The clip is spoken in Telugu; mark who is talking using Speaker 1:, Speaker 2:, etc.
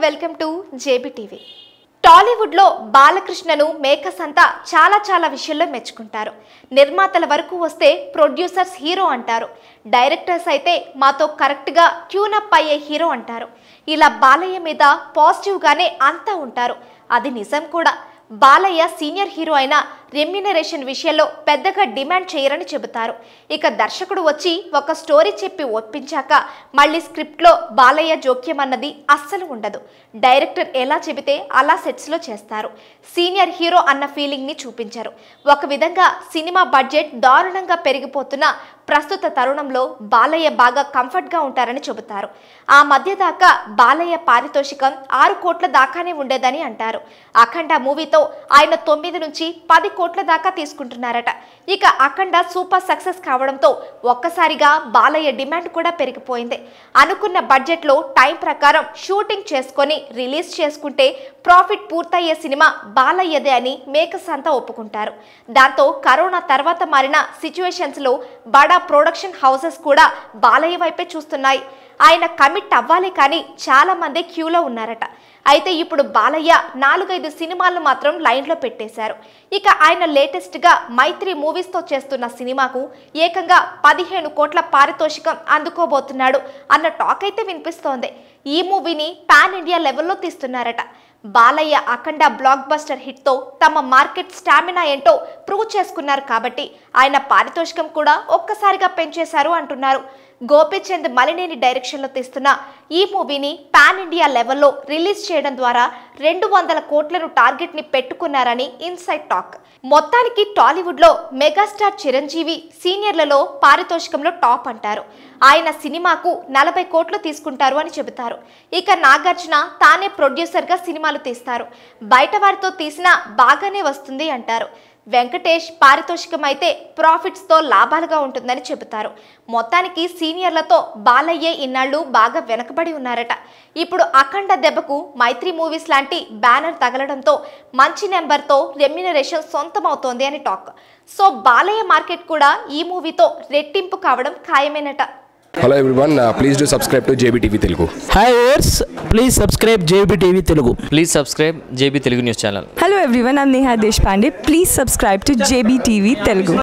Speaker 1: వెల్కమ్ టు జేబీ టీవీ టాలీవుడ్లో బాలకృష్ణను మేకర్స్ అంతా చాలా చాలా విషయాల్లో మెచ్చుకుంటారు నిర్మాతల వరకు వస్తే ప్రొడ్యూసర్స్ హీరో అంటారు డైరెక్టర్స్ అయితే మాతో కరెక్ట్గా ట్యూనప్ అయ్యే హీరో అంటారు ఇలా బాలయ్య మీద పాజిటివ్గానే అంతా ఉంటారు అది నిజం కూడా బాలయ్య సీనియర్ హీరో అయిన రెమ్యునరేషన్ విషయంలో పెద్దగా డిమాండ్ చేయరని చెబుతారు ఇక దర్శకుడు వచ్చి ఒక స్టోరీ చెప్పి ఒప్పించాక మళ్ళీ స్క్రిప్ట్లో బాలయ్య జోక్యం అన్నది అస్సలు ఉండదు డైరెక్టర్ ఎలా చెబితే అలా సెట్స్లో చేస్తారు సీనియర్ హీరో అన్న ఫీలింగ్ని చూపించారు ఒక విధంగా సినిమా బడ్జెట్ దారుణంగా పెరిగిపోతున్న ప్రస్తుత తరుణంలో బాలయ్య బాగా కంఫర్ట్గా ఉంటారని చెబుతారు ఆ మధ్య దాకా బాలయ్య పారితోషికం ఆరు కోట్ల దాకానే ఉండేదని అంటారు అఖండ మూవీతో ఆయన తొమ్మిది నుంచి పది కోట్ల దాకా తీసుకుంటున్నారట ఇక అఖండ సూపర్ సక్సెస్ కావడంతో ఒక్కసారిగా బాలయ్య డిమాండ్ కూడా పెరిగిపోయింది అనుకున్న బడ్జెట్లో టైం ప్రకారం షూటింగ్ చేసుకొని రిలీజ్ చేసుకుంటే ప్రాఫిట్ పూర్తయ్యే సినిమా బాలయ్యదే అని మేకర్స్ అంతా ఒప్పుకుంటారు దాంతో కరోనా తర్వాత మారిన సిచ్యువేషన్స్లో బడా ప్రొడక్షన్ హౌసెస్ కూడా బాలయ్య వైపే చూస్తున్నాయి ఆయన కమిట్ అవ్వాలి కానీ చాలా మంది క్యూలో ఉన్నారట అయితే ఇప్పుడు బాలయ్య నాలుగైదు సినిమాలను మాత్రం లైన్లో పెట్టేశారు ఇక ఆయన లేటెస్ట్గా మైత్రి మూవీస్తో చేస్తున్న సినిమాకు ఏకంగా పదిహేను కోట్ల పారితోషికం అందుకోబోతున్నాడు అన్న టాక్ అయితే వినిపిస్తోంది ఈ మూవీని పాన్ ఇండియా లెవెల్లో తీస్తున్నారట బాలయ్య అఖండ బ్లాక్ బస్టర్ హిట్తో తమ మార్కెట్ స్టామినా ఏంటో ప్రూవ్ చేసుకున్నారు కాబట్టి ఆయన పారితోషికం కూడా ఒక్కసారిగా పెంచేశారు అంటున్నారు గోపీచంద్ మలినేని డైరెక్షన్లో తీస్తున్న ఈ మూవీని పాన్ ఇండియా లెవెల్లో రిలీజ్ చేయడం ద్వారా రెండు వందల కోట్లను టార్గెట్ని పెట్టుకున్నారని ఇన్సైడ్ టాక్ మొత్తానికి టాలీవుడ్లో మెగాస్టార్ చిరంజీవి సీనియర్లలో పారితోషికంలో టాప్ అంటారు ఆయన సినిమాకు నలభై కోట్లు తీసుకుంటారు అని చెబుతారు ఇక నాగార్జున తానే ప్రొడ్యూసర్గా సినిమాలు తీస్తారు బయట వారితో తీసినా బాగానే వస్తుంది అంటారు వెంకటేష్ పారితోషికం అయితే ప్రాఫిట్స్తో లాభాలుగా ఉంటుందని చెబుతారు మొత్తానికి సీనియర్లతో బాలయ్యే ఇన్నాళ్ళు బాగా వెనకబడి ఉన్నారట ఇప్పుడు అఖండ దెబ్బకు మైత్రి మూవీస్ లాంటి బ్యానర్ తగలడంతో మంచి నెంబర్తో రెమ్యునరేషన్ సొంతమవుతోంది అని టాక్ సో బాలయ్య మార్కెట్ కూడా ఈ మూవీతో రెట్టింపు కావడం ఖాయమేనట
Speaker 2: hello everyone please do subscribe to JB TV Telugu
Speaker 3: hi ours please subscribe JB TV Telugu
Speaker 4: please subscribe JB Telugu news channel
Speaker 5: Hello everyone, I'm Neha Deshpande. Please subscribe to JBTV Telugu.